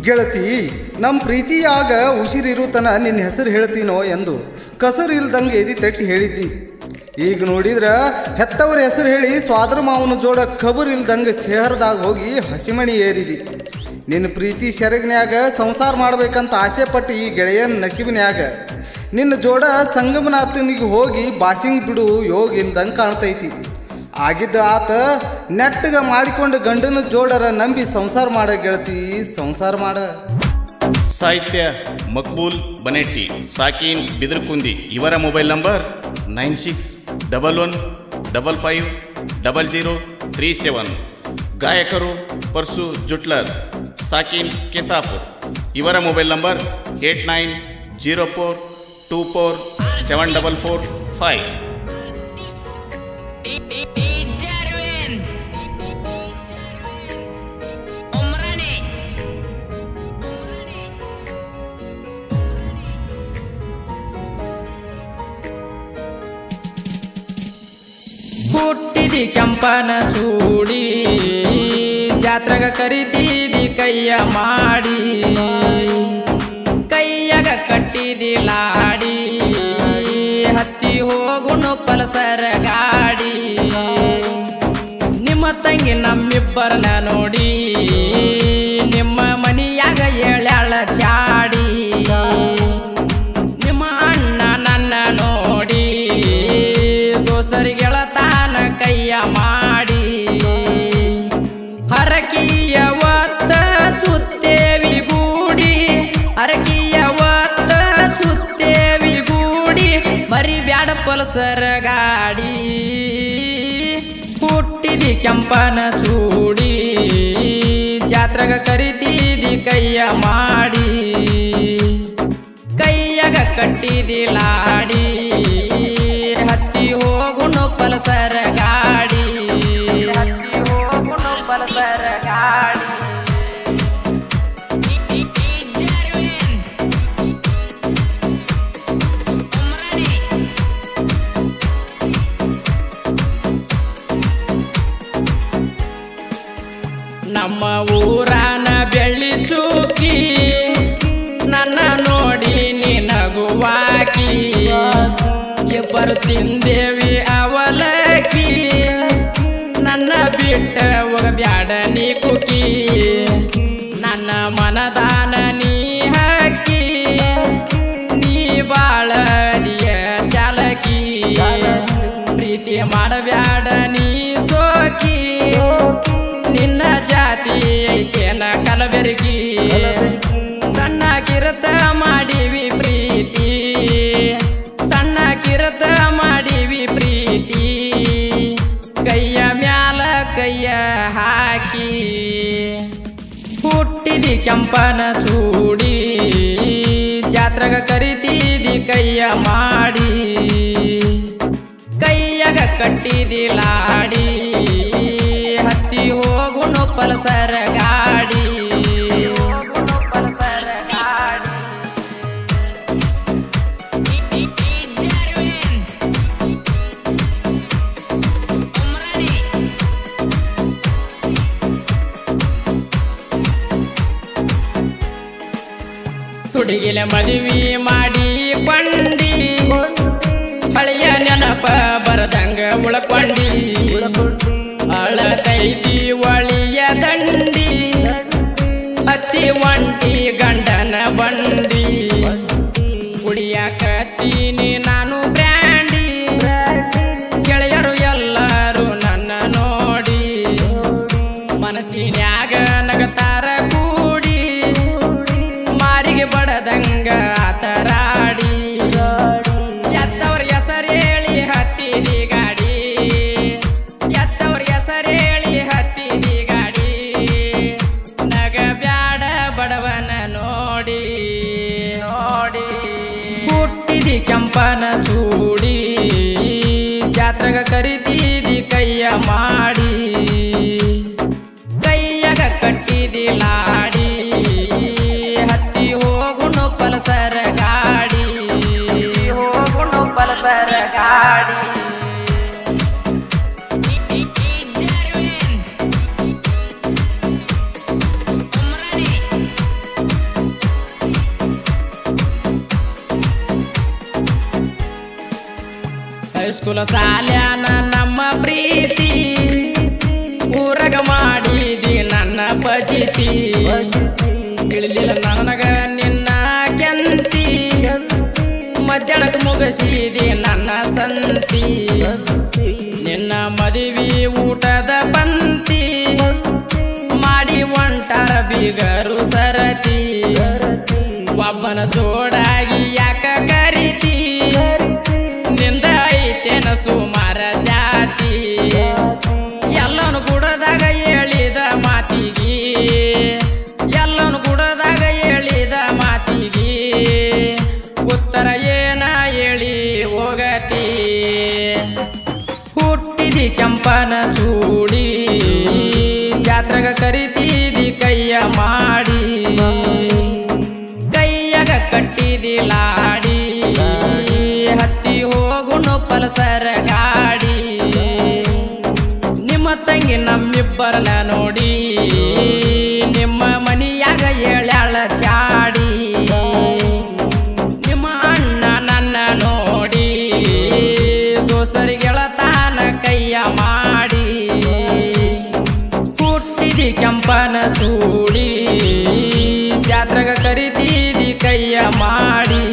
ಗೆಳತಿ ನಮ್ಮ ಪ್ರೀತಿಯಾಗ ಉಸಿರಿರುತನ ನಿನ್ನ ಹೆಸರು ಹೇಳ್ತೀನೋ ಎಂದು ಕಸರು ಇಲ್ದಂಗೆ ಎದಿ ತಟ್ಟಿ ಹೇಳಿದ್ದಿ ಈಗ ನೋಡಿದ್ರ ಹೆತ್ತವ್ರ ಹೆಸರು ಹೇಳಿ ಸ್ವಾದ್ರ ಮಾವನ ಜೋಡ ಖಬರ್ ಇಲ್ದಂಗೆ ಶಹರದಾಗ ಹೋಗಿ ಹಸಿಮಣಿ ಏರಿದಿ ನಿನ್ನ ಪ್ರೀತಿ ಸೆರಗಿನ್ಯಾಗ ಸಂಸಾರ ಮಾಡ್ಬೇಕಂತ ಆಸೆ ಪಟ್ಟು ಈ ಗೆಳೆಯನ ನಸೀಬಿನ್ಯಾಗ ನಿನ್ನ ಜೋಡ ಸಂಗಮನಾಥನಿಗೆ ಹೋಗಿ ಬಾಸಿಂಗ್ ಬಿಡು ಯೋಗ ಇಲ್ದಂಗೆ ಕಾಣ್ತೈತಿ ಆಗಿದ್ದ ಆತ ನೆಟ್ಟಗ ಮಾಡಿಕೊಂಡು ಗಂಡನ ಜೋಡರ ನಂಬಿ ಸಂಸಾರ ಮಾಡ ಗೆಳತಿ ಸಂಸಾರ ಮಾಡ ಸಾಹಿತ್ಯ ಮಕ್ಬೂಲ್ ಬನೆಟ್ಟಿ ಸಾಕೀನ್ ಬಿದರ್ಕುಂದಿ ಇವರ mobile number nine six double one double five double zero three seven ಗಾಯಕರು ಪರ್ಸು ಜುಟ್ಲರ್ ಸಾಕೀನ್ ಕೆಸಾಪುರ್ ಇವರ mobile number eight nine zero four two four seven double four five Darwin Umrani ಹುಟ್ಟಿದಿ ಕೆಂಪನ ಚೂಡಿ ಜಾತ್ರೆಗ ಕರಿತೀದಿ ಕೈಯ ಮಾಡಿ ಕೈಯಾಗ ಕಟ್ಟಿದಿ ಲಾಡಿ ಹತ್ತಿ ಹೋಗುಣು ಪಲ್ಸರ ಗಾಡಿ ನಿಮ್ಮ ತಂಗಿ ನಮ್ಮಿಬ್ಬರನ್ನ ನೋಡಿ ನಿಮ್ಮ ಮನಿಯಾಗ ಏಳ್ಯಾಳ ಚಾಡಿ ನಿಮ್ಮ ಅಣ್ಣ ನನ್ನ ನೋಡಿ ದೋಸ್ತರಿಗೆಳತಾನ ಕೈಯ ಮಾಡಿ ಹರಕಿಯ ಒತ್ತ ಸುತ್ತೇವಿ ಗೂಡಿ ಹರಕಿಯ ಒತ್ತ ಸುತ್ತೇವಿ ಗೂಡಿ ಮರಿ ಬ್ಯಾಡ ಪಲ್ಸರ ಗಾಡಿ ಹುಟ್ಟಿದಿ ಕೆಂಪನ ಚೂಡಿ ಜಾತ್ರೆಗ ಕರಿತೀದಿ ಕೈಯ ಮಾಡಿ ಕೈಯಾಗ ಕಟ್ಟಿದಿ ಲಾಡಿ ಹತ್ತಿ ಹೋಗುಣು ಪಲ್ಸರ ಗಾಡಿ ಹತ್ತಿ ಹೋಗುಣು ಪಲ್ಸರ ಗಾಡಿ Darwin Umrani ನಮ್ಮ ಊರಾನ ಬೆಳ್ಳಿ ಚೂಕಿ ನನ್ನ ನೋಡಿ ನಿನಗುವಾಕಿ ಇಬ್ಬರು ತಿಂದೇವಿ ಅವಲಕ್ಕಿ ನನ್ನ ಬಿಟ್ಟ ಬ್ಯಾಡ ನೀ ಕುಕಿ ನನ್ನ ಮನದಾನ ನೀ ಹಾಕಿ ನೀ ಬಾಳದಿಯ ಚಾಲಕಿ ಪ್ರೀತಿ ಮಾಡಬ್ಯಾಡ ನೀ ಸೋಕಿ ನಿನ್ನ ಜಾತಿ ಐತೇನ ಕಲಬೆರಗಿ ಸಣ್ಣ ಕಿರತ ಮಾಡಿವಿ ಪ್ರೀತಿ ಸಣ್ಣ ಕಿರತ ಮಾಡಿವಿ ಪ್ರೀತಿ ಕೈಯ ಮ್ಯಾಲ ಕೈಯ ಹಾಕಿ ಹುಟ್ಟಿದಿ ಕೆಂಪನ ಚೂಡಿ ಜಾತ್ರೆಗ ಕರಿತೀದಿ ಕೈಯ ಮಾಡಿ ಕೈಯಾಗ ಕಟ್ಟಿದಿ ಲಾಡಿ ಹತ್ತಿ ಹೋಗುಣು ಪಲ್ಸರ ಗಾಡಿ ಪಲ್ಸರ ಗಾಡಿ Darwin Umrani ತುಡಿಗಿಲ ಮದುವೆ ಮಾಡಿ ಕೊಂಡಿ ಹಳೆಯ ನೆನಪ ಬರದಂಗ ಉಳ್ಕೊಂಡಿ ಅಳತೈತಿ ಒಳಿಯ ದಂಡಿ ಹತ್ತಿ ಒಂಟಿ ಗಂಡನ ಬಂಡಿ ಕುಡಿಯಾಕತ್ತೀನಿ ನಾನು ಬ್ರ್ಯಾಂಡಿ ಗೆಳೆಯರು ಎಲ್ಲರೂ ನನ್ನ ನೋಡಿ ಮನಸ್ಸಿನ್ಯಾಗ ನಗತಾರ ಕೂಡಿ ಮಾರಿಗೆ ಬಡದಂಗ ಆತರಾಡಿ ಎತ್ತವ್ರ ಹೆಸರೇಳಿ ಹತ್ತಿದಿ ಗಾಡಿ ಎತ್ತವ್ರ ಹೆಸರೇಳಿ ಹತ್ತಿದಿ ಗಾಡಿ ನಗ ಬ್ಯಾಡ ಬಡವನ ನೋಡಿ ನೋಡಿ ಹುಟ್ಟಿದಿ ಕೆಂಪನ ಚೂಡಿ ಜಾತ್ರೆಗ ಕರಿತೀದಿ ಕೈಯ ಮಾಡಿ ಕೈಯಾಗ ಕಟ್ಟಿದಿ ಲಾಡಿ ಹತ್ತಿ ಹೋಗುಣು ಪಲ್ಸರ ಗಾಡಿ ಹೋಗುಣು ಪಲ್ಸರ ಗಾಡಿ Darwin Umrani ಹೈಸ್ಕೂಲ್ ಸಾಲ್ಯಾನ ನಮ್ಮ ಪ್ರೀತಿ ಊರಗ ಮಾಡಿದಿ ನನ್ನ ಬಜಿತಿ ತಿಳಿಲಿಲ್ಲ ನನಗ ನಿನ್ನ ಕೆಂತಿ ಮಧ್ಯಾಹ್ನಕ್ಕೆ ಮುಗಿಸಿದಿ ನನ್ನ ಸಂತಿ ನಿನ್ನ ಮದುವೆ ಊಟದ ಪಂತಿ ಮಾಡಿ ಒಂಟಾರ ಬೀಗರು ಸರತಿ ಒಬ್ಬನ ಜೋಡಾಗಿ ಯಾಕ ಕರಿತಿ ನಿಂದ ಐತೇನ ಸುಮಾರ ಜಾತಿ ಎಲ್ಲನು ಗುಡದಾಗ ಹೇಳಿದ ಮಾತಿಗಿ ಎಲ್ಲನು ಗುಡದಾಗ ಹೇಳಿದ ಮಾತಿಗಿ ಉತ್ತರ ಏನ ಹೇಳಿ ಹೋಗತಿ ಹುಟ್ಟಿದಿ ಕೆಂಪನ ಚೂಡಿ ಜಾತ್ರೆಗ ಕರಿತಿದಿ ಕೈಯ ಮಾಡಿ ಕೈಯಾಗ ಕಟ್ಟಿದಿ ಲಾಡಿ ಹತ್ತಿ ಹೋಗುನು ಪಲ್ಸರ ಗಾಡಿ ನಿಮ್ಮ ತಂಗಿ ನಮ್ಮಿಬ್ಬರನ್ನ ನೋಡಿ ನಿಮ್ಮ ಮನಿಯಾಗ ಏಳ್ಯಾಳ ಚಾಡಿ ನಿಮ್ಮ ಅಣ್ಣ ನನ್ನ ನೋಡಿ ದೋಸ್ತರಿಗೆಳತಾನ ಕೈಯ ಮಾಡಿ ಹುಟ್ಟಿದಿ ಕೆಂಪನ ಚೂಡಿ ಜಾತ್ರೆಗ ಕರಿತಿದಿ ಕೈಯ ಮಾಡಿ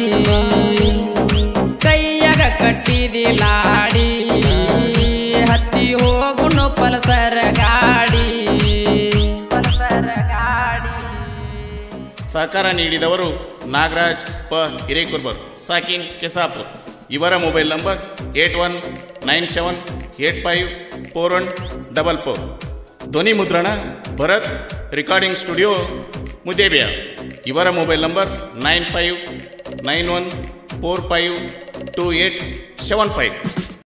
ಕೈಯಾಗ ಕಟ್ಟಿದಿ ಲಾಡಿ ಹತ್ತಿ ಹೋಗುನು ಪಲ್ಸರ ಗಾಡಿ ಪಲ್ಸರ ಗಾಡಿ ಸಹಕಾರ ನೀಡಿದವರು ನಾಗರಾಜ್ ಪ ಹಿರೇಕುರ್ಬರ್ ಸಾಕಿನ್ ಕೆಸಾಪುರ್ ಇವರ mobile number eight one nine seven eight five four one double four ಧ್ವನಿ ಮುದ್ರಣ ಭರತ್ ರೆಕಾರ್ಡಿಂಗ್ ಸ್ಟುಡಿಯೋ ಮುದೇಬಿಯಾ ಇವರ mobile number nine five nine one four five two eight seven five